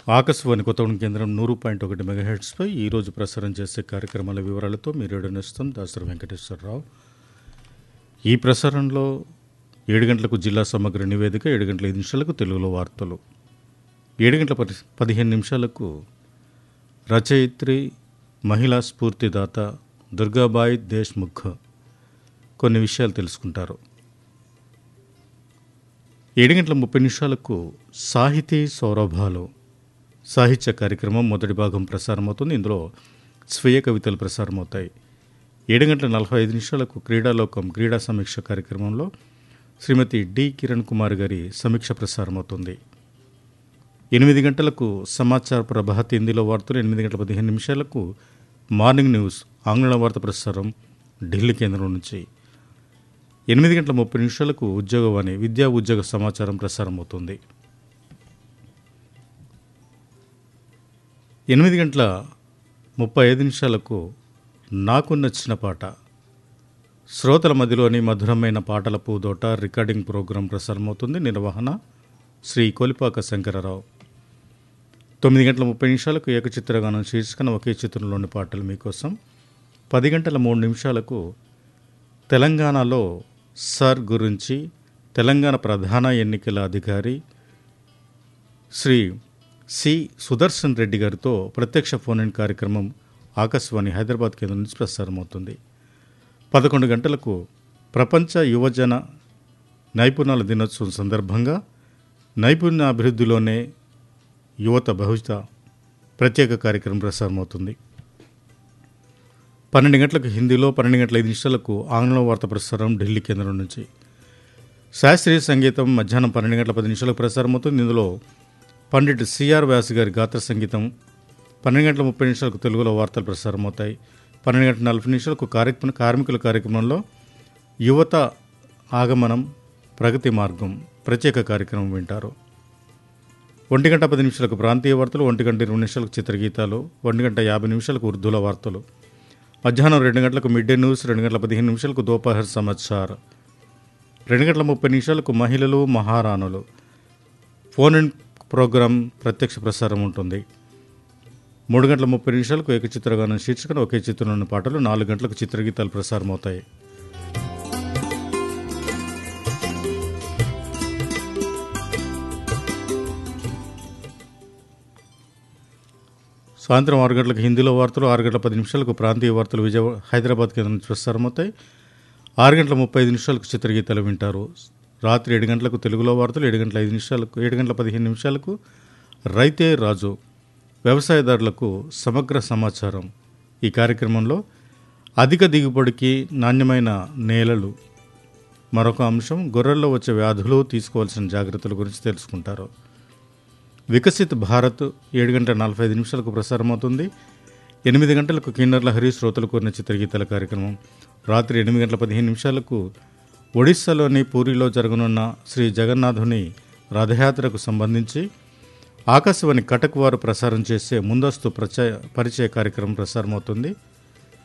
ఆకాశవాణి కొత్తగూడెం కేంద్రం నూరు పాయింట్ ఒకటి మెగాహెడ్స్పై ఈరోజు ప్రసారం చేసే కార్యక్రమాల వివరాలతో మీరు ఏడునేస్తాం దాసరి వెంకటేశ్వరరావు ఈ ప్రసారంలో ఏడు గంటలకు జిల్లా సమగ్ర నివేదిక ఏడు గంటల ఐదు నిమిషాలకు తెలుగులో వార్తలు ఏడు గంటల పది పదిహేను నిమిషాలకు రచయిత్రి మహిళా స్ఫూర్తిదాత దుర్గాబాయ్ దేశ్ముఖ్ కొన్ని విషయాలు తెలుసుకుంటారు ఏడు గంటల ముప్పై నిమిషాలకు సాహితీ సౌరభాలు సాహిత్య కార్యక్రమం మొదటి భాగం ప్రసారమవుతుంది ఇందులో స్వీయ కవితలు ప్రసారమవుతాయి ఏడు గంటల నలభై ఐదు నిమిషాలకు క్రీడాలోకం క్రీడా సమీక్ష కార్యక్రమంలో శ్రీమతి డి కిరణ్ కుమార్ గారి సమీక్ష ప్రసారమవుతుంది ఎనిమిది గంటలకు సమాచార ప్రభాత్ హిందీలో వార్తలు ఎనిమిది గంటల పదిహేను నిమిషాలకు మార్నింగ్ న్యూస్ ఆంగ్ల వార్త ప్రసారం ఢిల్లీ కేంద్రం నుంచి ఎనిమిది గంటల ముప్పై నిమిషాలకు ఉద్యోగవాణి విద్యా ఉద్యోగ సమాచారం ప్రసారం అవుతుంది ఎనిమిది గంటల ముప్పై ఐదు నిమిషాలకు నాకు నచ్చిన పాట శ్రోతల మధ్యలోని మధురమైన పాటల పూదోట రికార్డింగ్ ప్రోగ్రాం ప్రసారమవుతుంది నిర్వహణ శ్రీ కొలిపాక శంకరరావు తొమ్మిది గంటల ముప్పై నిమిషాలకు ఏకచిత్రగానం శీర్షికన ఒకే చిత్రంలోని పాటలు మీకోసం పది గంటల మూడు నిమిషాలకు తెలంగాణలో సర్ గురించి తెలంగాణ ప్రధాన ఎన్నికల అధికారి శ్రీ సి సుదర్శన్ రెడ్డి గారితో ప్రత్యక్ష ఫోన్ ఇన్ కార్యక్రమం ఆకాశవాణి హైదరాబాద్ కేంద్రం నుంచి ప్రసారమవుతుంది పదకొండు గంటలకు ప్రపంచ యువజన నైపుణ్యాల దినోత్సవం సందర్భంగా నైపుణ్య అభివృద్ధిలోనే యువత భవిష్యత ప్రత్యేక కార్యక్రమం ప్రసారమవుతుంది పన్నెండు గంటలకు హిందీలో పన్నెండు గంటల ఐదు నిమిషాలకు ఆంగ్లం వార్త ప్రసారం ఢిల్లీ కేంద్రం నుంచి శాస్త్రీయ సంగీతం మధ్యాహ్నం పన్నెండు గంటల పది నిమిషాలకు ప్రసారమవుతుంది ఇందులో పండిట్ సిఆర్ వ్యాస్ గారి గాత్ర సంగీతం పన్నెండు గంటల ముప్పై నిమిషాలకు తెలుగులో వార్తలు ప్రసారమవుతాయి పన్నెండు గంటల నలభై నిమిషాలకు కార్యక్రమం కార్మికుల కార్యక్రమంలో యువత ఆగమనం ప్రగతి మార్గం ప్రత్యేక కార్యక్రమం వింటారు ఒంటి గంట పది నిమిషాలకు ప్రాంతీయ వార్తలు ఒంటి గంట ఇరవై నిమిషాలకు చిత్రగీతాలు ఒంటి గంట యాభై నిమిషాలకు ఉర్దూల వార్తలు మధ్యాహ్నం రెండు గంటలకు మిడ్ డే న్యూస్ రెండు గంటల పదిహేను నిమిషాలకు దోపహర్ సమాచార్ రెండు గంటల ముప్పై నిమిషాలకు మహిళలు మహారాణులు ఫోన్ ఇన్ ప్రోగ్రాం ప్రత్యక్ష ప్రసారం ఉంటుంది మూడు గంటల ముప్పై నిమిషాలకు ఏకచిత్రగానం శీర్షికన ఒకే చిత్రంలోని పాటలు నాలుగు గంటలకు చిత్రగీతాలు ప్రసారం అవుతాయి సాయంత్రం ఆరు గంటలకు హిందీలో వార్తలు ఆరు గంటల పది నిమిషాలకు ప్రాంతీయ వార్తలు విజయవాడ హైదరాబాద్ కేంద్రం నుంచి ప్రసారమవుతాయి ఆరు గంటల ముప్పై ఐదు నిమిషాలకు చిత్రగీతాలు వింటారు రాత్రి ఏడు గంటలకు తెలుగులో వార్తలు ఏడు గంటల ఐదు నిమిషాలకు ఏడు గంటల పదిహేను నిమిషాలకు రైతే రాజు వ్యవసాయదారులకు సమగ్ర సమాచారం ఈ కార్యక్రమంలో అధిక దిగుబడికి నాణ్యమైన నేలలు మరొక అంశం గొర్రెల్లో వచ్చే వ్యాధులు తీసుకోవాల్సిన జాగ్రత్తల గురించి తెలుసుకుంటారు వికసిత్ భారత్ ఏడు గంటల నలభై ఐదు నిమిషాలకు ప్రసారమవుతుంది ఎనిమిది గంటలకు కిన్నర్ లహరి శ్రోతలు కోరిన చిత్రగీతాల కార్యక్రమం రాత్రి ఎనిమిది గంటల పదిహేను నిమిషాలకు ఒడిస్సాలోని పూరిలో జరగనున్న శ్రీ జగన్నాథుని రథయాత్రకు సంబంధించి ఆకాశవాణి కటక్ వారు ప్రసారం చేసే ముందస్తు ప్రచయ పరిచయ కార్యక్రమం ప్రసారమవుతుంది